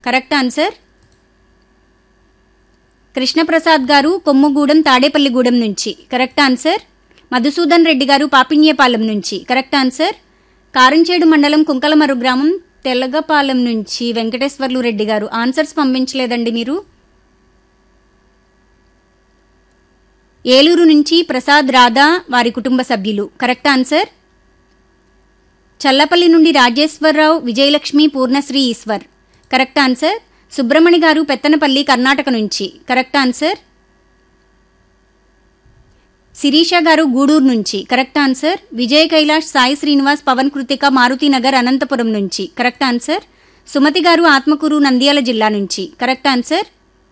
correct answer Krishnaprasad గారు కొమ్ముగూడెం తాడేపల్లిగూడెం నుంచి correct answer Madhusudan Reddy గారు పాపిన్యపాలెం నుంచి కరెక్ట్ ఆన్సర్ కారంచేడు మండలం కుంకలమరు గ్రామం తెల్లగపాలెం నుంచి వెంకటేశ్వర్లు రెడ్డి గారు ఆన్సర్స్ పంపించలేదండి మీరు ఏలూరు నుంచి ప్రసాద్ రాధా వారి కుటుంబ సభ్యులు కరెక్ట్ ఆన్సర్ చల్లపల్లి నుండి రాజేశ్వరరావు విజయలక్ష్మి పూర్ణశ్రీ ఈశ్వర్ కరెక్ట్ ఆన్సర్ సుబ్రమణి గారు పెత్తనపల్లి కర్ణాటక నుంచి కరెక్ట్ ఆన్సర్ శిరీష గారు గూడూరు నుంచి కరెక్ట్ ఆన్సర్ విజయ్ కైలాష్ సాయి శ్రీనివాస్ పవన్ కృతిక మారుతినగర్ అనంతపురం నుంచి కరెక్ట్ ఆన్సర్ సుమతి గారు ఆత్మకూరు నంద్యాల జిల్లా నుంచి కరెక్ట్ ఆన్సర్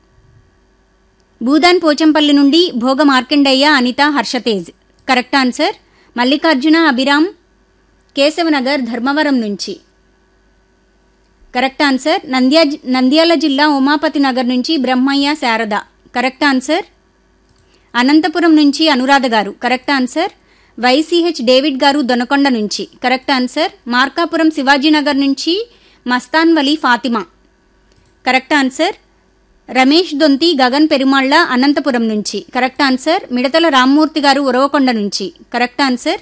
భూదాన్ పోచంపల్లి నుండి భోగ మార్కండయ్య అనిత హర్షతేజ్ కరెక్ట్ ఆన్సర్ మల్లికార్జున అభిరామ్ కేశవనగర్ ధర్మవరం నుంచి కరెక్ట్ ఆన్సర్ నంద్యా నంద్యాల జిల్లా ఉమాపతి నగర్ నుంచి బ్రహ్మయ్య శారద కరెక్ట్ ఆన్సర్ అనంతపురం నుంచి అనురాధ గారు కరెక్ట్ ఆన్సర్ వైసీహెచ్ డేవిడ్ గారు దొనకొండ నుంచి కరెక్ట్ ఆన్సర్ మార్కాపురం శివాజీనగర్ నుంచి మస్తాన్ వలీ ఫాతిమా కరెక్ట్ ఆన్సర్ రమేష్ దొంతి గగన్ పెరుమాళ్ల అనంతపురం నుంచి కరెక్ట్ ఆన్సర్ మిడతల రామ్మూర్తి గారు ఉరవకొండ నుంచి కరెక్ట్ ఆన్సర్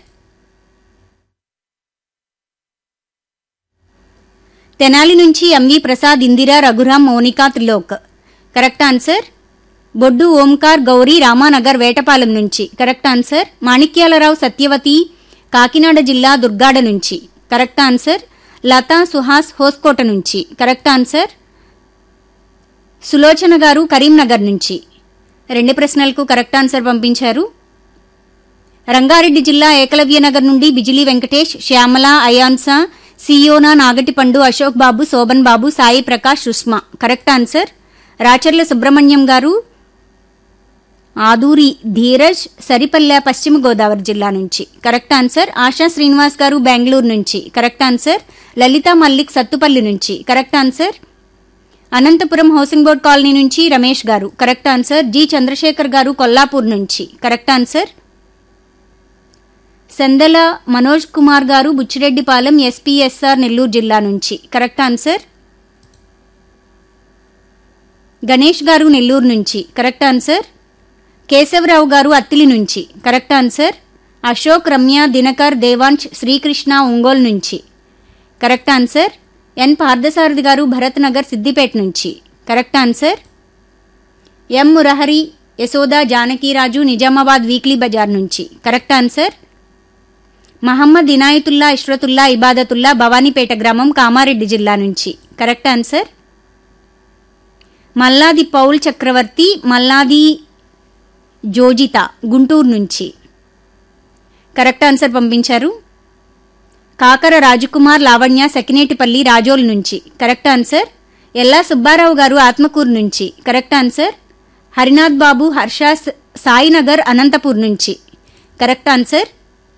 తెనాలి నుంచి MV Prasad Indira Raghuram Mounika Trilok correct answer Boddu Omkar Gowri Ramanagar Vetapalem నుంచి కరెక్ట్ ఆన్సర్ మాణిక్యాలరావు సత్యవతి కాకినాడ జిల్లా దుర్గాడ నుంచి కరెక్ట్ ఆన్సర్ లతా సుహాస్ హోస్కోట నుంచి కరెక్ట్ ఆన్సర్ సులోచన గారు కరీంనగర్ నుంచి రెండు ప్రశ్నలకు కరెక్ట్ ఆన్సర్ పంపించారు రంగారెడ్డి జిల్లా ఏకలవ్యనగర్ నుండి బిజిలీ వెంకటేష్ శ్యామల అయాన్సా సియోనా నాగటిపండు అశోక్ బాబు శోభన్ బాబు సాయి ప్రకాష్ సుష్మా కరెక్ట్ ఆన్సర్ రాచర్ల సుబ్రహ్మణ్యం గారు ఆదూరి ధీరజ్ సరిపల్లె పశ్చిమ గోదావరి జిల్లా నుంచి కరెక్ట్ ఆన్సర్ ఆశా శ్రీనివాస్ గారు బెంగళూరు నుంచి కరెక్ట్ ఆన్సర్ లలిత మల్లిక్ సత్తుపల్లి నుంచి correct answer Anantapuram housing board colony నుంచి రమేష్ గారు correct answer G Chandrasekhar garu Kollapur నుంచి correct answer Sandala Manoj Kumar garu Buchireddypalem SPSR Nellore జిల్లా నుంచి కరెక్ట్ ఆన్సర్ గణేష్ గారు నెల్లూరు నుంచి కరెక్ట్ ఆన్సర్ కేశవరావు గారు అత్తిలి నుంచి కరెక్ట్ ఆన్సర్ అశోక్ రమ్య దినకర్ దేవాంశ్ శ్రీకృష్ణ ఒంగోలు నుంచి కరెక్ట్ ఆన్సర్ ఎన్ పార్థసారథి గారు భరత్ నగర్ సిద్దిపేట నుంచి correct answer M Murahari Yashoda Janakiraju Nizamabad weekly Bazar నుంచి కరెక్ట్ ఆన్సర్ మహమ్మద్ ఇనాయతుల్లా ఇష్రతుల్లా ఇబాదతుల్లా భవానీపేట గ్రామం కామారెడ్డి జిల్లా నుంచి correct answer Malladi Paul Chakravarthi Malladi Jojitha Guntur నుంచి కరెక్ట్ ఆన్సర్ పంపించారు కాకర రాజకుమార్ లావణ్య సకినేటిపల్లి రాజోల్ నుంచి కరెక్ట్ ఆన్సర్ ఎల్లా సుబ్బారావు గారు ఆత్మకూరు నుంచి కరెక్ట్ ఆన్సర్ హరినాథ్ బాబు హర్ష స- సాయినగర్ అనంతపూర్ నుంచి కరెక్ట్ ఆన్సర్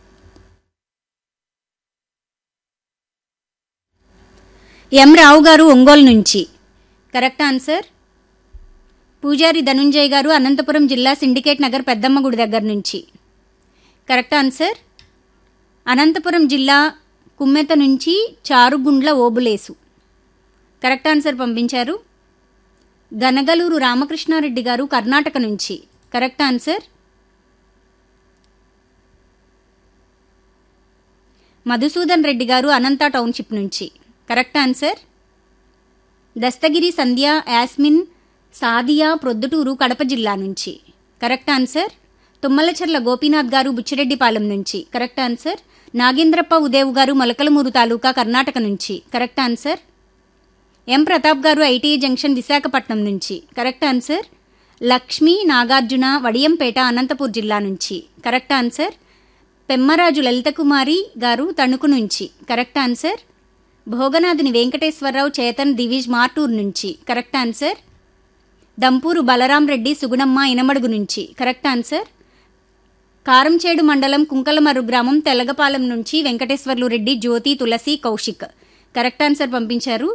ఎం రావు గారు ఒంగోలు నుంచి కరెక్ట్ ఆన్సర్ పూజారి ధనుంజయ్ గారు అనంతపురం జిల్లా సిండికేట్ నగర్ పెద్దమ్మ గుడి దగ్గర నుంచి కరెక్ట్ ఆన్సర్ అనంతపురం జిల్లా కుమ్మెత నుంచి చారుగుండ్ల ఓబులేసు కరెక్ట్ ఆన్సర్ పంపించారు గనగలూరు రామకృష్ణారెడ్డి గారు కర్ణాటక నుంచి correct answer Madhusudan Reddy garu Anantha township నుంచి కరెక్ట్ ఆన్సర్ దస్తగిరి సంధ్య యాస్మిన్ సాదియా ప్రొద్దుటూరు కడప జిల్లా నుంచి కరెక్ట్ ఆన్సర్ తుమ్మలచెర్ల గోపీనాథ్ గారు బుచ్చిరెడ్డిపాలెం నుంచి కరెక్ట్ ఆన్సర్ నాగేంద్రప్ప ఉదేవ్ గారు మొలకలమూరు తాలూకా కర్ణాటక నుంచి కరెక్ట్ ఆన్సర్ ఎం ప్రతాప్ గారు ఐటీఐ జంక్షన్ విశాఖపట్నం నుంచి కరెక్ట్ ఆన్సర్ లక్ష్మి నాగార్జున వడియంపేట అనంతపూర్ జిల్లా నుంచి కరెక్ట్ ఆన్సర్ పెమ్మరాజు లలితకుమారి గారు తణుకు నుంచి కరెక్ట్ ఆన్సర్ భోగనాథుని వెంకటేశ్వరరావు చేతన్ దివిజ్ మార్టూర్ నుంచి కరెక్ట్ ఆన్సర్ దంపూరు బలరాం రెడ్డి సుగుణమ్మ ఇనమడుగు నుంచి కరెక్ట్ ఆన్సర్ కారంచేడు మండలం కుంకలమర్రు గ్రామం తెలగపాలెం నుంచి వెంకటేశ్వర్లు రెడ్డి జ్యోతి తులసి కౌశిక్ కరెక్ట్ ఆన్సర్ పంపించారు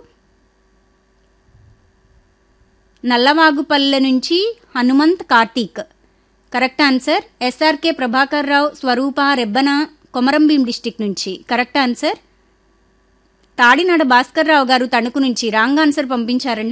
నల్లవాగుపల్లె నుంచి Hanumanth Karthik correct answer SRK Prabhakar Rao Swarupa Rebbana Komarambheem district నుంచి కరెక్ట్ ఆన్సర్ తాడినాడ భాస్కర్రావు గారు తణుకు నుంచి రాంగ్ ఆన్సర్ పంపించారండి